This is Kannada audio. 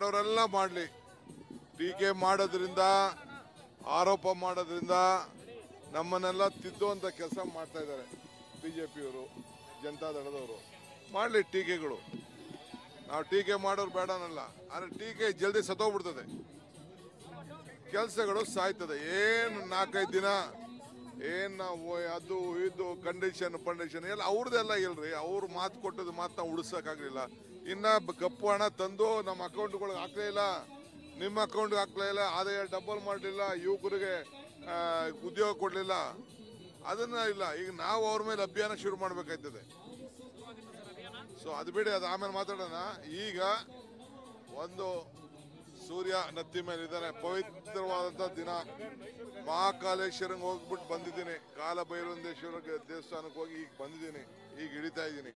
ಅವರೆಲ್ಲ ಮಾಡಲಿ ಟೀಕೆ ಮಾಡೋದ್ರಿಂದ ಆರೋಪ ಮಾಡೋದ್ರಿಂದ ನಮ್ಮನ್ನೆಲ್ಲ ತಿದ್ದುವಂಥ ಕೆಲಸ ಮಾಡ್ತಾ ಇದ್ದಾರೆ ಬಿ ಜೆ ಪಿಯವರು ಜನತಾದಳದವರು ಮಾಡಲಿ ಟೀಕೆಗಳು ನಾವು ಟೀಕೆ ಮಾಡೋರು ಬೇಡ ಅನ್ನಲ್ಲ ಆದರೆ ಟೀಕೆ ಜಲ್ದಿ ಸತ್ತೋಗ್ಬಿಡ್ತದೆ ಕೆಲಸಗಳು ಸಾಯ್ತದೆ ಏನು ನಾಲ್ಕೈದು ದಿನ ಏನ್ ನಾವು ಅದು ಇದು ಕಂಡೀಷನ್ ಪಂಡೀಷನ್ ಎಲ್ಲ ಅವ್ರದ್ದೆಲ್ಲ ಇಲ್ರಿ ಅವ್ರು ಮಾತು ಕೊಟ್ಟದ ಮಾತನ್ನ ಉಳಿಸೋಕ್ಕಾಗಲಿಲ್ಲ ಇನ್ನ ಬ- ಕಪ್ಪು ಹಣ ತಂದು ನಮ್ಮ ಅಕೌಂಟ್ಗಳಿಗೆ ಹಾಕ್ಲೇ ಇಲ್ಲ ನಿಮ್ಮ ಅಕೌಂಟ್ಗೆ ಹಾಕ್ಲೇ ಇಲ್ಲ ಆದಾಯ ಡಬಲ್ ಮಾಡಲಿಲ್ಲ ಯುವಕರಿಗೆ ಆ, ಉದ್ಯೋಗ ಕೊಡಲಿಲ್ಲ ಅದನ್ನ ಇಲ್ಲ ಈಗ ನಾವು ಅವ್ರ ಮೇಲೆ ಅಭಿಯಾನ ಶುರು ಮಾಡಬೇಕಾಯ್ತದೆ ಸೊ ಅದು ಬಿಡಿ ಅದು ಆಮೇಲೆ ಮಾತಾಡೋಣ ಈಗ ಒಂದು ಸೂರ್ಯ ನತ್ತಿ ಮೇಲೆ ಇದ್ದಾನೆ ಪವಿತ್ರವಾದಂಥ ದಿನ ಮಹಾಕಾಲೇಶ್ವರಂಗೆ ಹೋಗ್ಬಿಟ್ಟು ಬಂದಿದ್ದೀನಿ ಕಾಲ ಭೈರವೇಶ್ವರ ದೇವಸ್ಥಾನಕ್ಕೆ ಹೋಗಿ ಈಗ ಬಂದಿದ್ದೀನಿ ಈಗ ಇಳಿತಾ ಇದ್ದೀನಿ